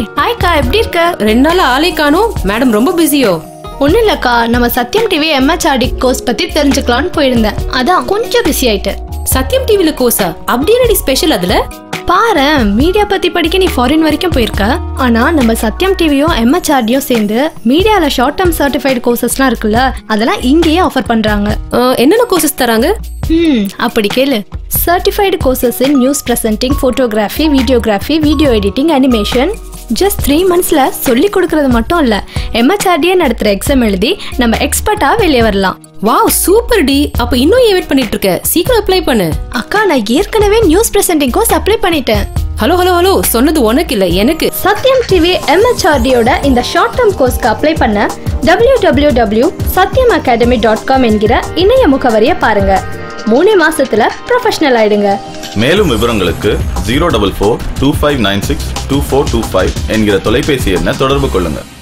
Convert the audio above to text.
ஹாய்க்கா எப்படி இருக்க ரெண்டு நாள் ஆளே காணோம் மேடம் ரொம்ப பிஸியோ ஒன்றும் இல்லக்கா நம்ம சத்யம் டிவி எம்ஹெச்ஆர்டி கோர்ஸ் பத்தி தெரிஞ்சுக்கலாம்னு போயிருந்தேன் அதான் கொஞ்சம் பிஸி ஆயிட்டு சத்யம் டிவில கோசா அப்படி என்னடி ஸ்பெஷல் அதுல பாரு மீடியா பத்தி படிக்க நீ ஃபாரின் வரைக்கும் போயிருக்க ஆனா நம்ம சத்யம் டிவியும் எம்ஹெச்ஆர்டியும் சேர்ந்து மீடியால ஷார்ட் டேர்ம் சர்டிஃபைடு கோர்சஸ்லாம் இருக்குல்ல அதெல்லாம் இங்கேயே ஆஃபர் பண்றாங்க அஹ், என்னென்ன கோர்சஸ் தராங்க ம் அப்படி கேளு certified courses in news presenting photography videography video editing animation just three மந்த்ஸில் சொல்லி கொடுக்கறது மட்டும் இல்லை எம்ஹெச்ஆர்டியே நடத்துகிற எக்ஸாம் எழுதி நம்ம எக்ஸ்பர்ட்டாக வெளியே வரலாம் வாவ் சூப்பர் டி அப்ப இன்னும் ஏன் வெயிட் பண்ணிட்டு இருக்க சீக்கிரம் அப்ளை பண்ணு அக்கா நான் ஏற்கனவே நியூஸ் பிரசன்டிங் கோர்ஸ் அப்ளை பண்ணிட்டேன் ஹலோ ஹலோ ஹலோ சொன்னது உனக்கு இல்ல எனக்கு சத்யம் டிவி எம்ஹெச்ஆர்டியோட இந்த ஷார்ட் டேர்ம் கோர்ஸ்க்கு அப்ளை பண்ண W W W Sathyam academy dot com என்கிற இணைய முகவரியை பாருங்க மூணு மாசத்துல ப்ரொஃபஷனல் ஆயிடுங்க மேலும் விவரங்களுக்கு zero double four two five nine six two four two five என்கிற தொலைபேசி எண்ணை தொடர்பு கொள்ளுங்கள்